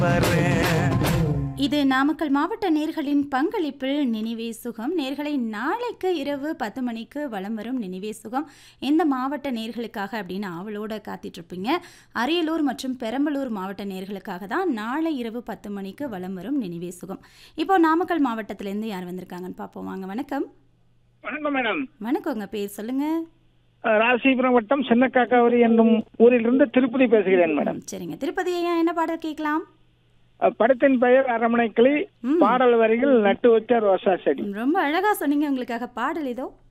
வர்றேன் இது நாமக்கல் மாவட்ட நேர்களின் பங்களிப்பில் நினைவே சுகம் நேர்களை நாளைக்கு இரவு பத்து மணிக்கு வலம் வரும் நினைவே சுகம் எந்த மாவட்ட நேர்களுக்காக அப்படின்னு ஆவலோட காத்துட்டு இருப்பீங்க அரியலூர் மற்றும் பெரம்பலூர் மாவட்ட நேர்களுக்காக தான் நாளை இரவு பத்து மணிக்கு வலம் வரும் நினைவே சுகம் இப்போ நாமக்கல் மாவட்டத்திலேருந்து யார் வந்திருக்காங்கன்னு பார்ப்போம் வாங்க வணக்கம் வணக்கம் மேடம் வணக்கம் உங்க பேர் சொல்லுங்க அஹ் ராசிபுரம் வட்டம் சின்ன காக்காவரி என்னும் ஊரிலிருந்து திருப்பதி பேசுகிறேன் மேடம் ம், சரிங்க திருப்பதி ஐயா என்ன பாடல் கேட்கலாம் அஹ் படத்தின் பெயர் அரமனைக்கிளி ம். பாடல் வரிகள் நட்டு வச்ச ரோசா செடி ரொம்ப அழகா சொன்னீங்க உங்களுக்காக பாடல் ஏதோ